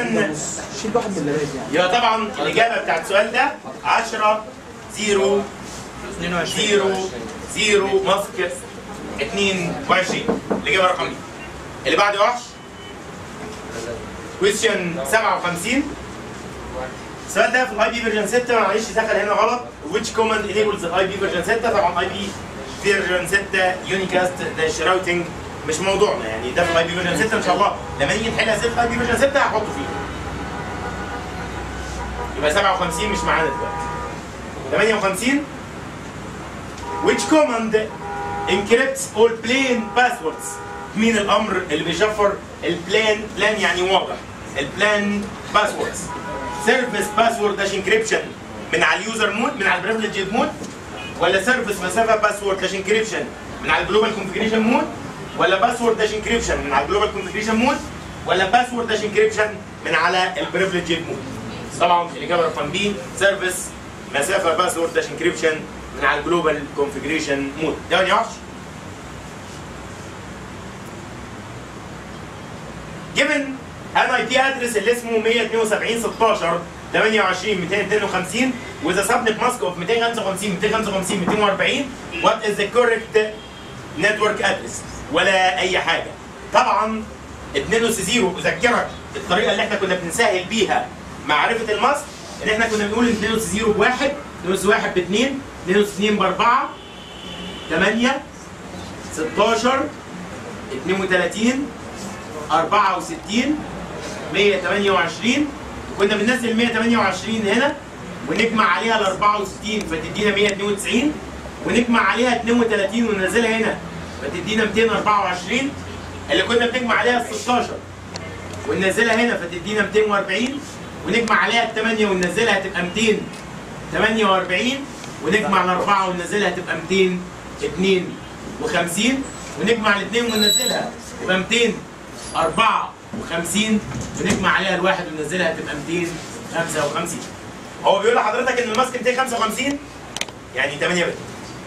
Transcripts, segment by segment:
اذا شيل واحد من اللبات يعني يبقى طبعا الاجابه بتاعت السؤال ده 10 0 0 0 ماسك 22 الاجابه رقم دي اللي بعده وحش كويستشن 57 السؤال ده في الاي بي فيرجن 6 معلش دخل هنا غلط which command enables الاي بي فيرجن 6 طبعا اي بي فيرجن 6 يونيكاست داش راوتنج مش موضوعنا يعني ده في الاي بي فيرجن 6 ان شاء الله لما نيجي نحل اسئله الاي بي فيرجن 6 هحطه فيه يبقى 57 مش معانا دلوقتي 58 which command encrypts all plain passwords مين الامر اللي بيشفر البلان بلان يعني واضح البلان باسوردز سيرفيس باسورد داش انكريبشن من على اليوزر مود من على البريفليج مود ولا سيرفيس مسافه باسورد داش انكريبشن من على الجلوبال كونفجريشن مود ولا باسورد داش انكريبشن من على الجلوبال كونفجريشن مود ولا باسورد داش انكريبشن من على البريفليج مود طبعا الاجابه رقم بي سيرفيس مسافه باسورد داش انكريبشن من على الجلوبال كونفجريشن مود ده يا وحش given an IP address اللي اسمه 172 16 28 252 with a subnet mask of 255 255 240 what is the correct network address ولا اي حاجه طبعا 2 0 اذكرك الطريقه اللي احنا كنا بنسهل بيها معرفه الماسك ان احنا كنا بنقول 2 0 بواحد 2 1 باثنين 2 2 باربعه 8 16 32 64 128 كنا بننزل 128 هنا ونجمع عليها ال 64 فتدينا 192 ونجمع عليها 32 وننزلها هنا فتدينا 224 اللي كنا بنجمع عليها ال 16 وننزلها هنا فتدينا 240 ونجمع عليها ال 8 وننزلها تبقى 248 ونجمع الأربعة وننزلها تبقى 252 ونجمع الاثنين وننزلها تبقى 254 ونجمع عليها الواحد وننزلها تبقى 255 هو بيقول لحضرتك ان الماسك 255 يعني 8 بت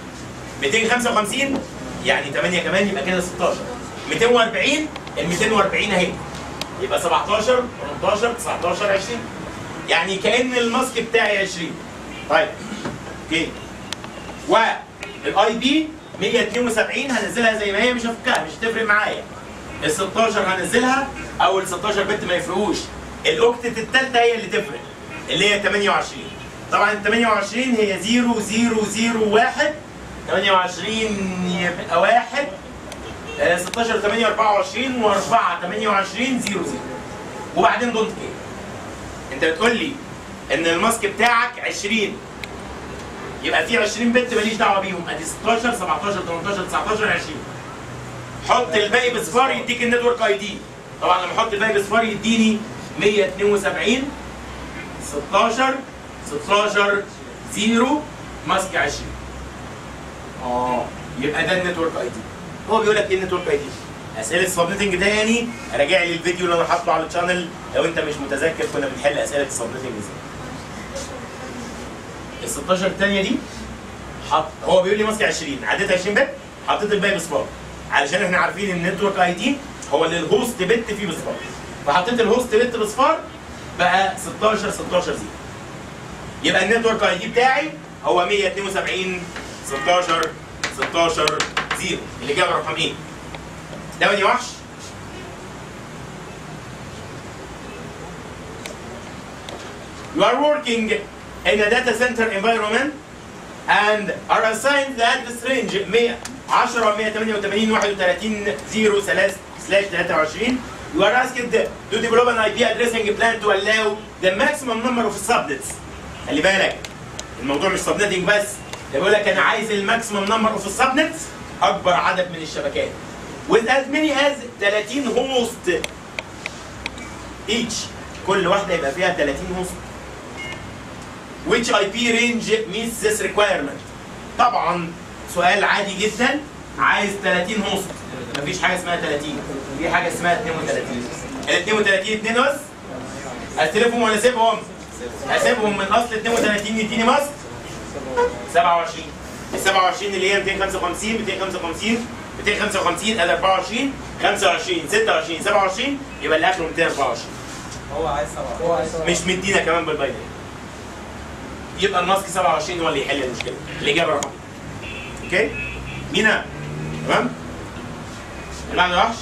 255 يعني 8 كمان يبقى كده 16 240 ال 240 اهي يبقى 17 18 19 20 يعني كان الماسك بتاعي 20 طيب اوكي والاي بي 172 هنزلها زي ما هي مش هفكها مش هتفرق معايا ال 16 هنزلها او ال 16 بت ما يفرقوش الاوكتت الثالثه هي اللي تفرق اللي هي 28 طبعا ال 28 هي 0 0 0 1 28 يبقى 1 آه، 16 8 24 و4 28 0 0 وبعدين دونت كير انت بتقول لي ان الماسك بتاعك 20 يبقى في 20 بت ماليش دعوه بيهم ادي 16 17 18 19 20 حط الباقي بصفار يديك النتورك اي دي طبعا لما احط الباقي بصفار يديني 172 16 16 0 ماسك 20 اه يبقى ده النتورك اي دي هو بيقول لك ايه النتورك اي دي اسئله السبنتنج تاني راجع لي الفيديو اللي انا حاطه على الشانل لو انت مش متذكر كنا بنحل اسئله السبنتنج ازاي ال 16 الثانيه دي حط هو بيقول لي ماسك 20 عديت 20 بت حطيت الباقي بصفار علشان احنا عارفين ان النتورك اي دي هو اللي الهوست بت فيه بصفار فحطيت الهوست بت بصفار بقى 16 16 0 يبقى النتورك اي دي بتاعي هو 172 16 16 0 الاجابه رقم ايه؟ ده يا وحش You are working in a data center environment and are assigned the address range 110 188 31 0 slash 23 You are asked to develop an IP addressing plan to allow the maximum number of subnets خلي بالك الموضوع مش subnetting بس ده بيقول لك انا عايز الماكسيمم نمبر اوف subnets اكبر عدد من الشبكات with as many as 30 host each كل واحده يبقى فيها 30 host which IP range meets this requirement طبعا سؤال عادي جدا عايز 30 هوست مفيش حاجه اسمها 30 في حاجه اسمها 32 ال 32 اتنين بس استلفهم ولا اسيبهم؟ اسيبهم من اصل 32 يديني مصر 27 ال 27 اللي هي 255 255 255 ال 24 25 26 27 يبقى اللي اخره 224 هو عايز سبعة هو عايز مش مدينا كمان بالباينري يبقى الماسك 27 هو اللي يحل المشكله الاجابه رقم اوكي مينا تمام اللي بعده وحش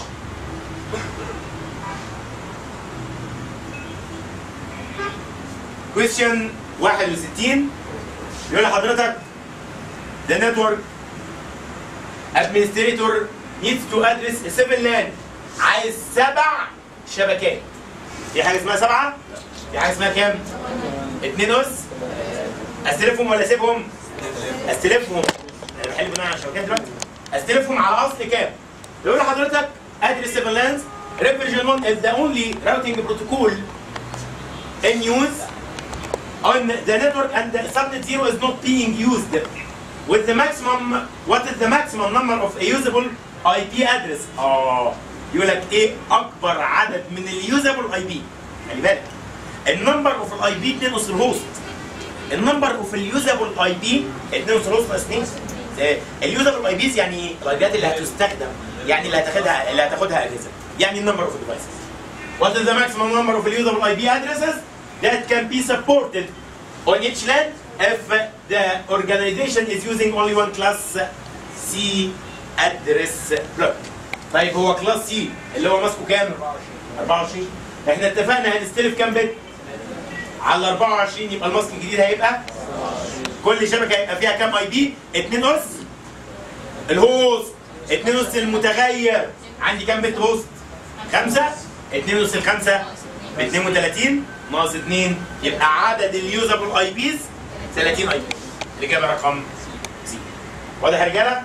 كويستشن 61 بيقول لحضرتك the network administrator needs to address a seven LAN عايز سبع شبكات في حاجه اسمها سبعه في حاجه اسمها كام؟ اتنين اس استلفهم ولا اسيبهم؟ استلفهم انا بحل بناء على الشبكات دلوقتي استلفهم على اصل كام؟ بيقول لحضرتك ادرس 7 لانز ريب فيرجن 1 is the only routing protocol in use on the network and the subnet 0 is not being used with the maximum what is the maximum number of a usable IP address اه يقول لك ايه اكبر عدد من اليوزابل اي بي خلي بالك النمبر اوف الاي بي 2 اس الهوست النمبر اوف اليوزابل اي بي 2 اس الهوست بلس 2 اليوزابل اي بيز يعني ايه؟ الاي اللي هتستخدم يعني اللي هتاخدها اللي هتاخدها اجهزه يعني النمبر اوف ديفايسز What is the maximum number of usable IP addresses that can be supported on each LAN if the organization is using only one class C address block. طيب هو كلاس سي اللي هو ماسكه كام؟ 24 احنا اتفقنا هنستلف كام بت؟ على 24 يبقى الماسك الجديد هيبقى كل شبكه هيبقى فيها كام اي بي؟ 2 اس الهوست 2 اس المتغير عندي كام بت هوست؟ خمسة 2 اس الخمسة ب 32 ناقص 2 يبقى عدد اليوزابل اي بيز 30 اي بي الاجابه رقم سي واضح يا رجاله؟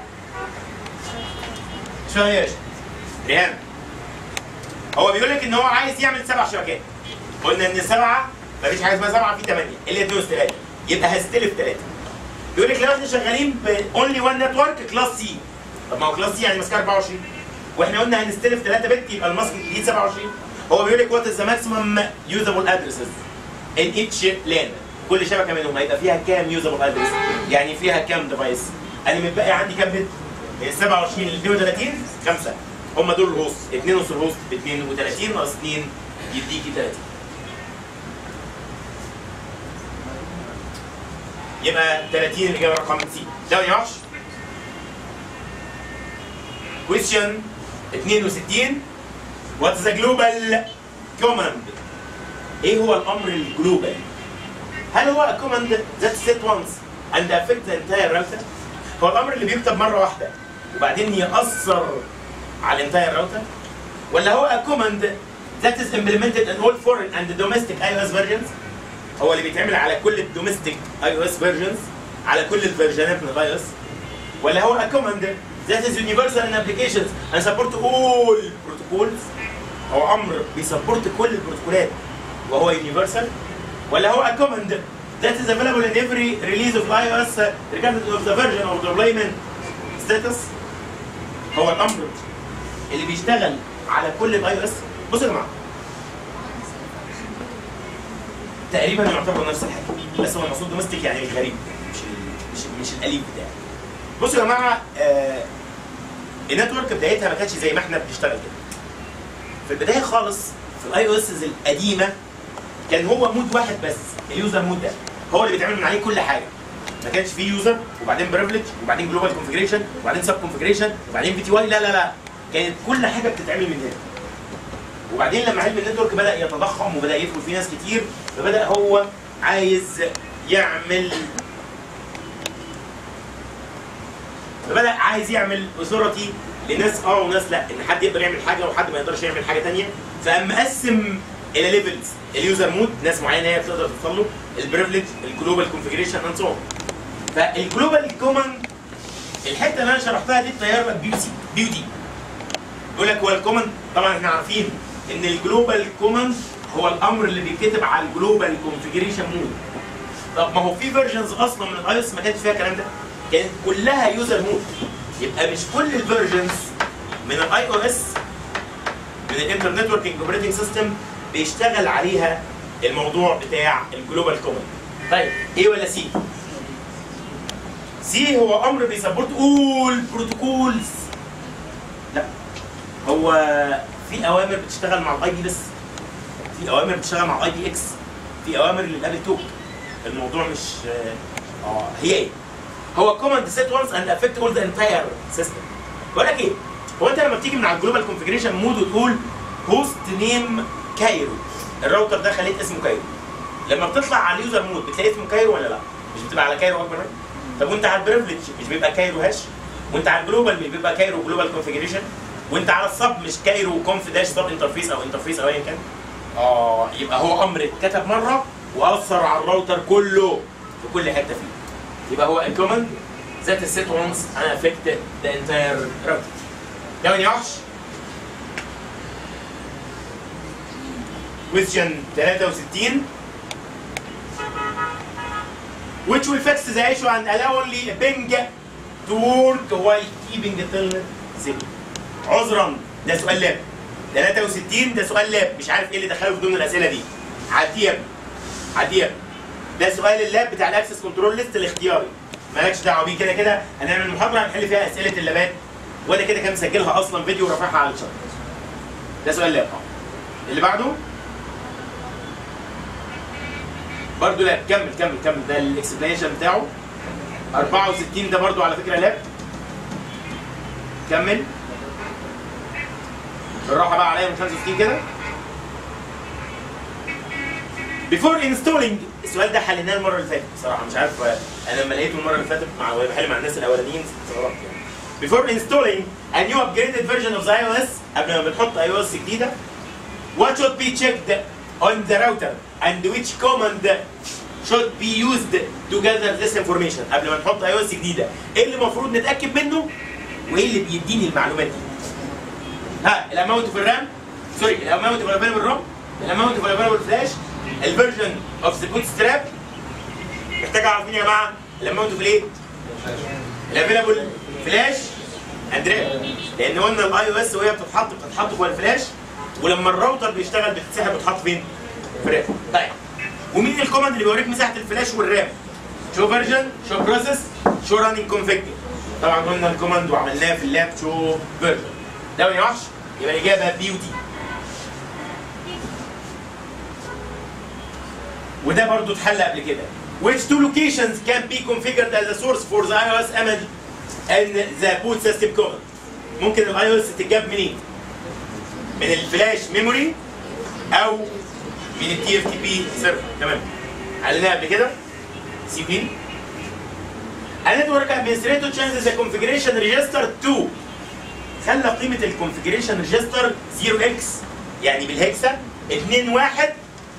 شويه يا ريهام هو بيقول لك ان هو عايز يعمل سبع شبكات قلنا ان السبعه مفيش حاجه اسمها سبعه في ثمانيه اللي هي 2 اس 3 يبقى هستلف ثلاثه بيقول لك لو احنا شغالين باونلي وان نتورك كلاس سي طب ما هو كلاس سي يعني ماسكها 24 واحنا قلنا هنستلف 3 بت يبقى الماسك الجديد 27 هو بيقول لك وات از ذا ماكسيمم يوزابل ادرسز ان اتش لان كل شبكه منهم هيبقى فيها كام يوزابل ادرس يعني فيها كام ديفايس انا متبقي عندي كام بت 27 ل 32 5 هم دول الهوست 2 نص الهوست ب 32 ناقص 2 يديكي 30 يبقى 30 الاجابه رقم سي ده يا وحش question 62 What's the global command؟ ايه هو الامر الجلوبال؟ هل هو a command that set once and affect the entire router؟ هو الامر اللي بيكتب مره واحده وبعدين ياثر على الانتاير راوتر؟ ولا هو a command that is implemented in all foreign and domestic iOS versions؟ هو اللي بيتعمل على كل الدوميستيك اي او اس فيرجنز على كل الفيرجنات من الاي او اس ولا هو a command that is universal in applications and support all protocols هو امر بيسبورت كل البروتوكولات وهو universal ولا هو a command that is available in every release of iOS regardless of the version or deployment status هو الامر اللي بيشتغل على كل الاي او اس بصوا يا جماعه تقريبا يعتبروا نفس الحاجه بس هو المقصود دومستيك يعني مش غريب مش ال- مش مش الاليف بتاعي بصوا يا جماعه آه النتورك بدايتها ما كانتش زي ما احنا بنشتغل كده في البدايه خالص في الاي او اس القديمه كان هو مود واحد بس اليوزر مود ده هو اللي بيتعمل من عليه كل حاجه ما كانش فيه يوزر وبعدين بريفليج وبعدين جلوبال كونفجريشن وبعدين سب كونفجريشن وبعدين في تي واي لا لا لا كانت كل حاجه بتتعمل من هنا وبعدين لما علم النتورك بدا يتضخم وبدا يدخل فيه ناس كتير فبدا هو عايز يعمل فبدا عايز يعمل اثورتي لناس اه وناس لا ان حد يقدر يعمل حاجه وحد ما يقدرش يعمل حاجه تانية فقام مقسم الى ليفلز اليوزر مود ناس معينه هي بتقدر توصل له البريفليج الجلوبال كونفجريشن اند سو فالجلوبال كوماند الحته اللي انا شرحتها دي تطير لك بي سي بي دي يقول لك هو الكوماند طبعا احنا عارفين ان الجلوبال كوماند هو الامر اللي بيتكتب على الجلوبال كونفجريشن مود طب ما هو في فيرجنز اصلا من الاي اس ما كانش فيها الكلام ده كانت كلها يوزر مود يبقى مش كل الفيرجنز من الاي او اس من الانترنت وركينج اوبريتنج سيستم بيشتغل عليها الموضوع بتاع الجلوبال كوماند طيب ايه ولا سي سي هو امر بيسبورت اول بروتوكولز لا هو في اوامر بتشتغل مع الاي بي بس في اوامر بتشتغل مع اي بي اكس في اوامر للابل توك الموضوع مش اه آه، هي ايه هو كوماند سيت وانس اند افكت اول ذا انتاير سيستم بقول لك ايه هو انت لما بتيجي من على الجلوبال كونفجريشن مود وتقول هوست نيم كايرو الراوتر ده خليت اسمه كايرو لما بتطلع على اليوزر مود بتلاقي اسمه كايرو ولا لا؟ مش بتبقى على كايرو اكبر منه؟ طب وانت على البريفليج مش بيبقى كايرو هاش؟ وانت على الجلوبال مش بيبقى كايرو جلوبال كونفجريشن؟ وانت على الصب مش كايرو كونف داش صب انترفيس او انترفيس او ايا كان؟ اه يبقى هو امر اتكتب مره واثر على الراوتر كله في كل حته فيه. يبقى هو الكوماند ذات السيت وانس انا افكت ذا انتاير راوتر. ده يا وحش question 63 which will fix the issue and allow only a ping to work while keeping the telnet zero عذرا ده سؤال لاب 63 ده سؤال لاب مش عارف ايه اللي دخله في ضمن الاسئله دي عديه يا ابني. عديه يا ابني. ده سؤال اللاب بتاع الاكسس كنترول ليست الاختياري مالكش دعوه بيه كده كده هنعمل محاضره هنحل فيها اسئله اللابات وانا كده كده مسجلها اصلا فيديو ورافعها على الشرح ده سؤال لاب اه اللي بعده برضه لاب كمل كمل كمل ده الاكسبلانيشن بتاعه 64 ده برضه على فكره لاب كمل بالراحه بقى عليا من 65 كده before installing السؤال ده حليناه المره اللي فاتت بصراحه مش عارف انا لما لقيته المره اللي فاتت مع وانا بحل مع الناس الاولانيين استغربت يعني before installing a new upgraded version of the iOS قبل ما بنحط iOS جديده what should be checked on the router and which command should be used to gather this information قبل ما نحط iOS جديده ايه اللي المفروض نتاكد منه وايه اللي بيديني المعلومات دي ها الاماونت في الرام سوري الاماونت في الافيلبل رام الاماونت في الافيلبل فلاش الفيرجن اوف ذا بوت ستراب محتاج اعرف مين يا جماعه الاماونت في الايه؟ الافيلبل فلاش اند رام لان قلنا الاي او اس وهي بتتحط بتتحط جوه الفلاش ولما الراوتر بيشتغل بتتسحب وتتحط فين؟ في الرام طيب ومين الكوماند اللي بيوريك مساحه الفلاش والرام؟ شو فيرجن شو بروسيس شو راننج كونفيجر طبعا قلنا الكوماند وعملناه في اللاب شو فيرجن ده ما ينفعش يبقى الاجابه بي ودي وده برضو اتحل قبل كده which two locations can be configured as a source for the iOS image and the boot system command ممكن الاي او اس تتجاب منين؟ من الفلاش ميموري او من التي اف تي بي سيرفر تمام علمناها قبل كده سي بي A network administrator changes the configuration register to خلى قيمة الكونفجريشن ريجستر 0x يعني بالهكسة 2 1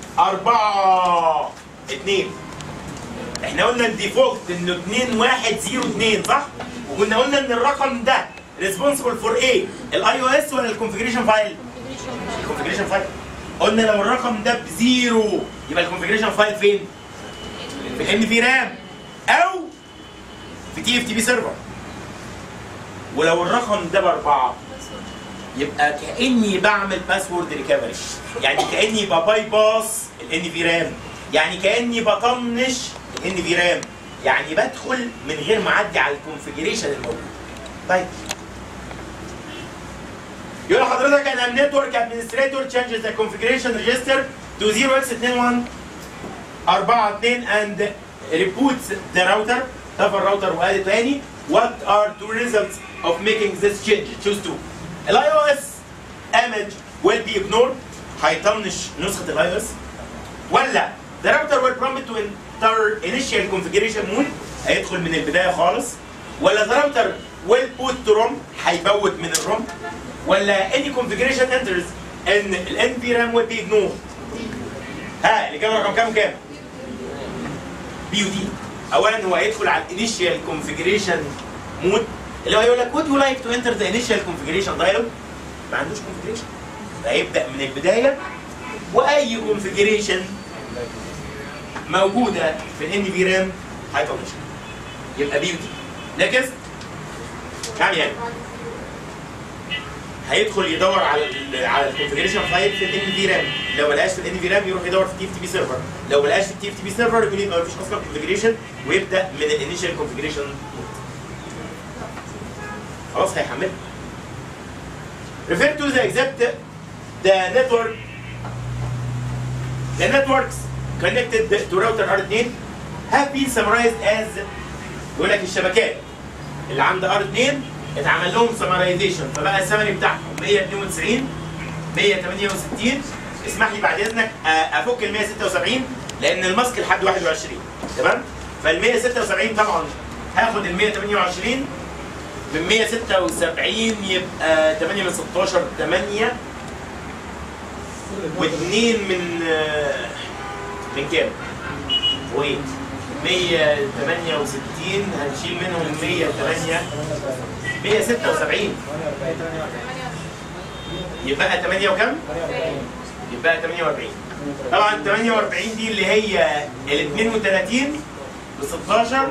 4 2 احنا قلنا الديفولت انه 2 1 0 2 صح؟ وكنا قلنا ان الرقم ده ريسبونسبل فور ايه؟ الاي او اس ولا الكونفجريشن فايل؟ الكونفجريشن فايل قلنا لو الرقم ده بزيرو يبقى الكونفجريشن فايل فين؟ في الان في رام او في تي اف تي بي سيرفر ولو الرقم ده باربعه يبقى كاني بعمل باسورد ريكفري يعني كاني بباي باس الان في رام يعني كاني بطنش الان في رام يعني بدخل من غير ما اعدي على الكونفجريشن الموجود طيب يقول لحضرتك ان النتورك ادمنستريتور changes the configuration register to 0x21 4 2 and reboots the router طفى الراوتر وقال تاني what are two results of making this change choose two الاي او اس image will be ignored هيطنش نسخه الاي او اس ولا the router will prompt to enter initial configuration mode هيدخل من البدايه خالص ولا the router will put to ROM هيبوت من الروم ولا any configuration enters ان ال NVRAM will be ignored ها الاجابه رقم كام كام؟ بي يو دي اولا هو هيدخل على الانيشال كونفجريشن مود اللي هو هيقول لك would you like to enter the initial configuration dialog ما عندوش configuration فهيبدا من البدايه واي configuration موجوده في الان في رام هيطنشها يبقى بي ودي نكست كام يعني هيدخل يدور على ال على الكونفجريشن فايل في الان في رام لو ما لقاش في الان في رام يروح يدور في التي اف تي بي سيرفر لو ما لقاش في التي اف تي بي سيرفر يكون يبقى مفيش اصلا كونفجريشن ويبدا من الانيشال كونفجريشن خلاص هيحملها refer to the except the network The networks connected to router R2 have been summarized as يقول لك الشبكات اللي عند R2 اتعمل لهم سمرايزيشن فبقى السمري بتاعهم 192 168 اسمح لي بعد اذنك آه، افك ال 176 لان الماسك لحد 21 تمام فال 176 طبعا هاخد ال 128 من 176 يبقى 8 من 16 8 واثنين من آه، من كام؟ وين؟ 168 هنشيل منهم 108 176 يبقى 8 وكم؟ يبقى 48 طبعا 48 دي اللي هي ال 32 ب 16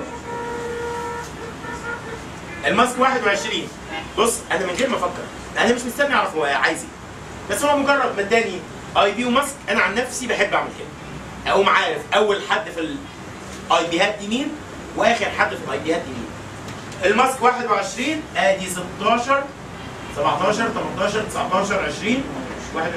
الماسك 21 بص انا من غير ما افكر انا مش مستني اعرف هو عايز ايه بس هو مجرد ما اداني اي بي وماسك انا عن نفسي بحب اعمل كده اقوم عارف اول حد في الاي بيهات دي مين واخر حد في الاي بيهات دي مين الماسك 21 ادي 16 17 18 19 20 21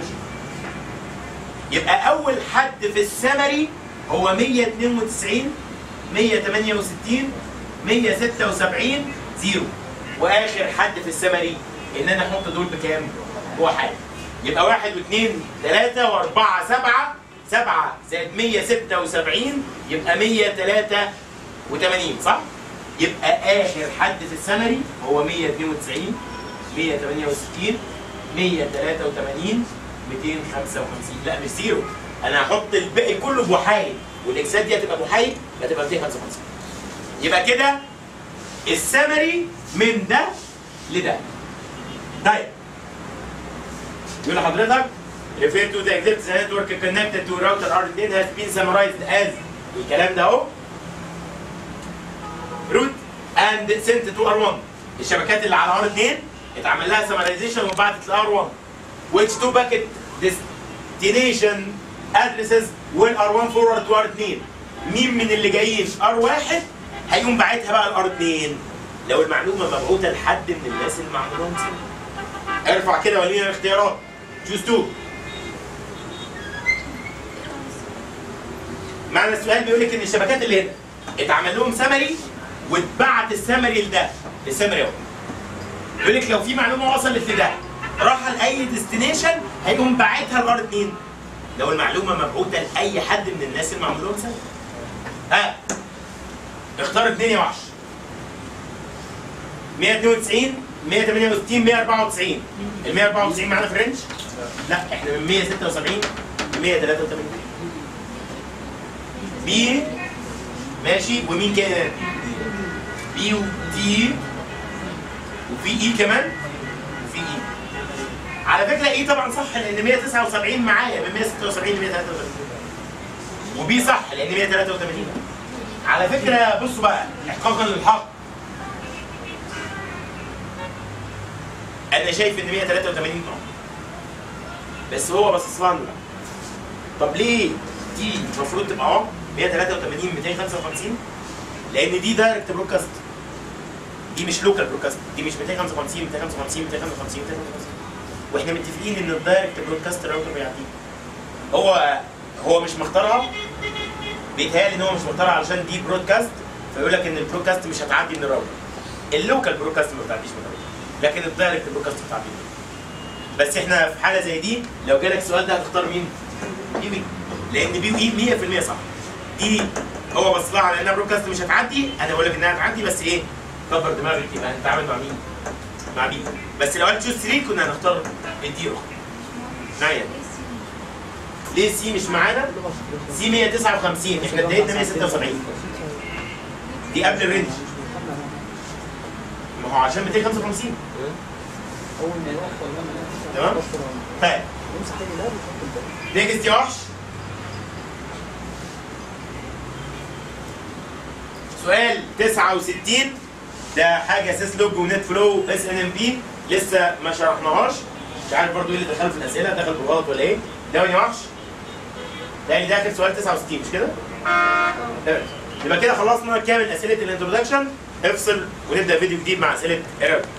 يبقى اول حد في السمري هو 192 168 176 زيرو واخر حد في السمري ان انا احط دول بكام؟ هو حاجه يبقى واحد واثنين ثلاثة واربعة سبعة سبعة زائد 176 يبقى 183 صح؟ يبقى اخر حد في السمري هو 192 168 183 255 لا مش زيرو انا هحط الباقي كله بوحايد والاكسات دي هتبقى بوحايد هتبقى 255 يبقى كده السمري من ده لده طيب يقول لحضرتك refer to the existing network connected to router R10 has been summarized as الكلام ده اهو root and sent to R1 الشبكات اللي على R2 اتعمل لها summarization وبعتت ل R1 which two packet destination addresses will R1 forward to R2 مين من اللي جايين R1 هيقوم باعتها بقى ل R2 لو المعلومه مبعوثه لحد من الناس اللي معمول لهم سن ارفع كده ولينا الاختيارات choose two معنى السؤال بيقول لك ان الشبكات اللي هنا اتعمل لهم سمري واتبعت السمري لده السمري اهو يقول لك لو في معلومه وصلت لده راح لاي ديستنيشن هيقوم باعتها لار اتنين لو المعلومه مبعوثه لاي حد من الناس اللي معمول لهم سمري ها اختار اتنين يا وحش 192 168 194 ال 194 معانا في رينج؟ لا احنا من 176 ل 183 بي ماشي ومين كمان؟ بي ودي وفي اي كمان وفي اي على فكره اي طبعا صح لان 179 معايا من 176 ل 183 وبي صح لان 183 على فكره بصوا بقى احقاقا للحق انا شايف ان 183 طن بس هو باصص لنا طب ليه دي المفروض تبقى اهو 183 255 لان دي دايركت برودكاست دي مش لوكال برودكاست دي مش 255 255 255 255 واحنا متفقين ان الدايركت برودكاست الراوتر بيعديه هو هو مش مختارها بيتهيألي ان هو مش مختارها علشان دي برودكاست فيقول لك ان البرودكاست مش هتعدي من الراوتر اللوكال برودكاست ما بتعديش من الراوتر لكن الدايركت برودكاست بتعدي بس احنا في حاله زي دي لو جالك السؤال ده هتختار مين؟ بي بي لان بي بي 100% صح دي هو بص لها على انها برودكاست مش هتعدي انا بقول لك انها هتعدي بس ايه كبر دماغك يبقى هنتعامل مع مين؟ مع بي بس لو قال تشوز 3 كنا هنختار الدي اخرى نعم ليه سي مش معانا؟ سي 159 احنا اتضايقنا 176 دي قبل الرينج ما هو عشان 255 اول ما يوصل لنا تمام؟ طيب يمسح تاني ده ويحط الباقي نيجز يا وحش سؤال 69 ده حاجه سيس لوج ونت فلو اس ان ام بي لسه ما شرحناهاش مش عارف برضو ايه اللي دخل في الاسئله دخل بالغلط ولا ايه ده يا وحش ده اللي داخل سؤال 69 مش كده؟ تمام يبقى كده خلصنا كامل اسئله الانترودكشن افصل ونبدا فيديو جديد مع اسئله ايرور